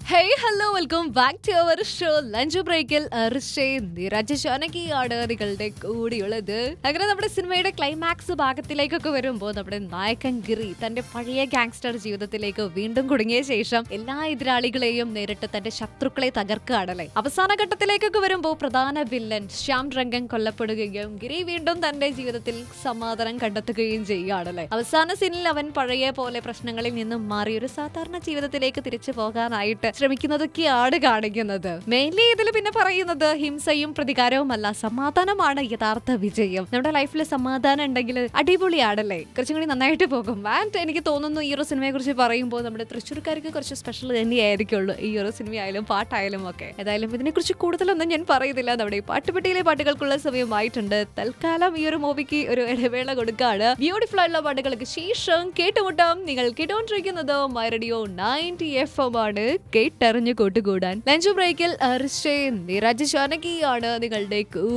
hey hello welcome back to our show lunch ബ്രേക്കിൽ നിരജ ശാനകിയാണ് നിങ്ങളുടെ കൂടിയുള്ളത് അങ്ങനെ നമ്മുടെ സിനിമയുടെ ക്ലൈമാക്സ് ഭാഗത്തിലേക്കൊക്കെ വരുമ്പോൾ നമ്മുടെ നായകൻ ഗിരി തന്റെ പഴയ ഗാങ്സ്റ്റർ ജീവിതത്തിലേക്ക് വീണ്ടും കുടുങ്ങിയ ശേഷം എല്ലാ എതിരാളികളെയും നേരിട്ട് തന്റെ ശത്രുക്കളെ തകർക്കുകയാണല്ലേ അവസാന ഘട്ടത്തിലേക്കൊക്കെ വരുമ്പോൾ പ്രധാന വില്ലൻ ശ്യാം രംഗൻ കൊല്ലപ്പെടുകയും ഗിരി വീണ്ടും തന്റെ ജീവിതത്തിൽ സമാധാനം കണ്ടെത്തുകയും ചെയ്യുകയാണല്ലേ അവസാന സീനിൽ അവൻ പഴയ പോലെ പ്രശ്നങ്ങളിൽ നിന്നും മാറി ഒരു സാധാരണ ജീവിതത്തിലേക്ക് തിരിച്ചു പോകാനായിട്ട് ശ്രമിക്കുന്നതൊക്കെയാണ് കാണിക്കുന്നത് മെയിൻലി ഇതിൽ പിന്നെ പറയുന്നത് ഹിംസയും പ്രതികാരവുമല്ല സമാധാനമാണ് യഥാർത്ഥ വിജയം നമ്മുടെ ലൈഫിൽ സമാധാനം ഉണ്ടെങ്കിൽ അടിപൊളിയാണല്ലേ കുറച്ചും കൂടി നന്നായിട്ട് പോകും ആൻഡ് എനിക്ക് തോന്നുന്നു ഈ ഒരു സിനിമയെ കുറിച്ച് പറയുമ്പോൾ നമ്മുടെ തൃശ്ശൂർക്കാർക്ക് കുറച്ച് സ്പെഷ്യൽ തന്നെയായിരിക്കുള്ളൂ ഈ ഒരു സിനിമയായാലും പാട്ടായാലും ഒക്കെ ഏതായാലും ഇതിനെക്കുറിച്ച് കൂടുതലൊന്നും ഞാൻ പറയുന്നില്ല നമ്മുടെ ഈ പാട്ടുപെട്ടിയിലെ പാട്ടുകൾക്കുള്ള സമയമായിട്ടുണ്ട് തൽക്കാലം ഈ ഒരു മൂവിക്ക് ഒരു ഇടവേള കൊടുക്കാണ് ബ്യൂട്ടിഫുൾ ആയിട്ടുള്ള പാട്ടുകൾക്ക് ശേഷം കേട്ടുമുട്ടാം നിങ്ങൾ കേട്ടുകൊണ്ടിരിക്കുന്നത് my radio ninety F M ആണ് കേട്ടറിഞ്ഞു കൂട്ടുകൂടാൻ ലഞ്ച് ബ്രേക്കിൽ നിരജ് ജാനകിയാണ് നിങ്ങളുടെ